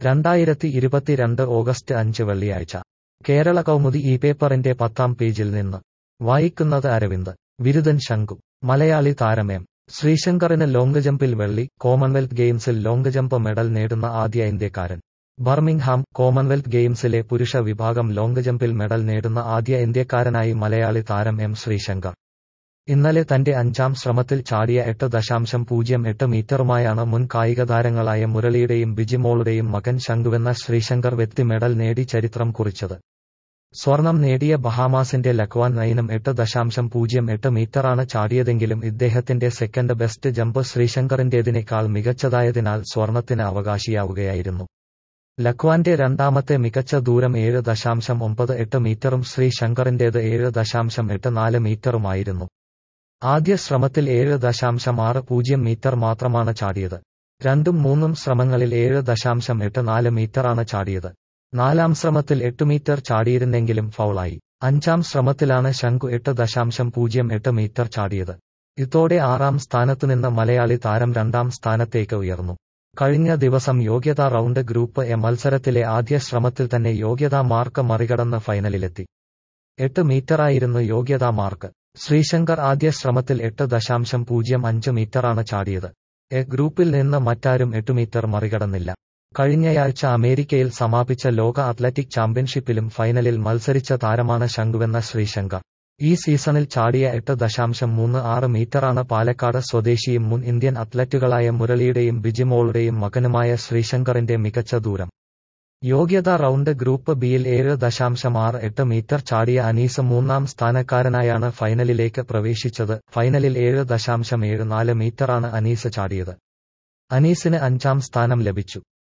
രണ്ടായിരത്തി ഇരുപത്തിരണ്ട് ഓഗസ്റ്റ് അഞ്ച് വെള്ളിയാഴ്ച കേരള കൗമുദി ഈ പേപ്പറിന്റെ പത്താം പേജിൽ നിന്ന് വായിക്കുന്നത് അരവിന്ദ് ബിരുദൻ ശങ്കു മലയാളി താരം എം ശ്രീശങ്കറിന് ലോങ് ജമ്പിൽ വെള്ളി കോമൺവെൽത്ത് ഗെയിംസിൽ ലോങ് ജമ്പ് മെഡൽ നേടുന്ന ആദ്യ ഇന്ത്യക്കാരൻ ബർമിംഗ്ഹാം കോമൺവെൽത്ത് ഗെയിംസിലെ പുരുഷ വിഭാഗം ലോങ് ജമ്പിൽ മെഡൽ നേടുന്ന ആദ്യ ഇന്ത്യക്കാരനായി മലയാളി താരം എം ശ്രീശങ്കർ ഇന്നലെ തന്റെ അഞ്ചാം ശ്രമത്തിൽ ചാടിയ എട്ട് ദശാംശം പൂജ്യം എട്ട് മീറ്ററുമായാണ് മുൻ കായിക താരങ്ങളായ മുരളിയുടെയും ബിജിമോളുടെയും മകൻ ശങ്കുവെന്ന ശ്രീശങ്കർ വ്യക്തി മെഡൽ നേടി ചരിത്രം കുറിച്ചത് സ്വർണം നേടിയ ബഹാമാസിന്റെ ലക്വാൻ നൈനും എട്ട് ദശാംശം പൂജ്യം എട്ട് മീറ്ററാണ് ചാടിയതെങ്കിലും ഇദ്ദേഹത്തിന്റെ സെക്കൻഡ് ബെസ്റ്റ് ജമ്പ് ശ്രീശങ്കറിന്റേതിനേക്കാൾ മികച്ചതായതിനാൽ സ്വർണത്തിന് അവകാശിയാവുകയായിരുന്നു ലക്വാന്റെ രണ്ടാമത്തെ മികച്ച ദൂരം ഏഴ് ദശാംശം ഒമ്പത് എട്ട് മീറ്ററും ശ്രീശങ്കറിന്റേത് ഏഴ് ദശാംശം എട്ട് നാല് മീറ്ററുമായിരുന്നു ആദ്യ ശ്രമത്തിൽ ഏഴ് ദശാംശം ആറ് പൂജ്യം മീറ്റർ മാത്രമാണ് ചാടിയത് രണ്ടും മൂന്നും ശ്രമങ്ങളിൽ ഏഴ് ദശാംശം എട്ട് നാല് മീറ്ററാണ് ചാടിയത് നാലാം ശ്രമത്തിൽ എട്ട് മീറ്റർ ചാടിയിരുന്നെങ്കിലും ഫൗളായി അഞ്ചാം ശ്രമത്തിലാണ് ശങ്കു എട്ട് ദശാംശം പൂജ്യം എട്ട് മീറ്റർ ചാടിയത് ഇതോടെ ആറാം സ്ഥാനത്തുനിന്ന് മലയാളി താരം രണ്ടാം സ്ഥാനത്തേക്ക് ഉയർന്നു കഴിഞ്ഞ ദിവസം യോഗ്യതാ റൗണ്ട് ഗ്രൂപ്പ് എ മത്സരത്തിലെ ആദ്യ ശ്രമത്തിൽ തന്നെ യോഗ്യതാ മാർക്ക് മറികടന്ന് ഫൈനലിലെത്തി എട്ട് മീറ്ററായിരുന്നു യോഗ്യതാ മാർക്ക് ശ്രീശങ്കർ ആദ്യ ശ്രമത്തിൽ എട്ട് ദശാംശം പൂജ്യം അഞ്ച് മീറ്ററാണ് ചാടിയത് എ ഗ്രൂപ്പിൽ നിന്ന് മറ്റാരും എട്ട് മീറ്റർ മറികടന്നില്ല കഴിഞ്ഞയാഴ്ച അമേരിക്കയിൽ സമാപിച്ച ലോക അത്ലറ്റിക് ചാമ്പ്യൻഷിപ്പിലും ഫൈനലിൽ മത്സരിച്ച താരമാണ് ശങ്കുവെന്ന ശ്രീശങ്കർ ഈ സീസണിൽ ചാടിയ എട്ട് ദശാംശം മൂന്ന് ആറ് മീറ്ററാണ് പാലക്കാട് സ്വദേശിയും മുൻ ഇന്ത്യൻ അത്ലറ്റുകളായ മുരളിയുടെയും ബിജിമോളുടെയും മകനുമായ ശ്രീശങ്കറിന്റെ മികച്ച ദൂരം യോഗ്യതാ റൗണ്ട് ഗ്രൂപ്പ് ബിയിൽ ഏഴ് ദശാംശം ആറ് എട്ട് മീറ്റർ ചാടിയ അനീസ് മൂന്നാം സ്ഥാനക്കാരനായാണ് ഫൈനലിലേക്ക് പ്രവേശിച്ചത് ഫൈനലിൽ ഏഴ് ദശാംശം ഏഴ് നാല് മീറ്ററാണ് അനീസ് ചാടിയത് അനീസിന് അഞ്ചാം സ്ഥാനം ലഭിച്ചു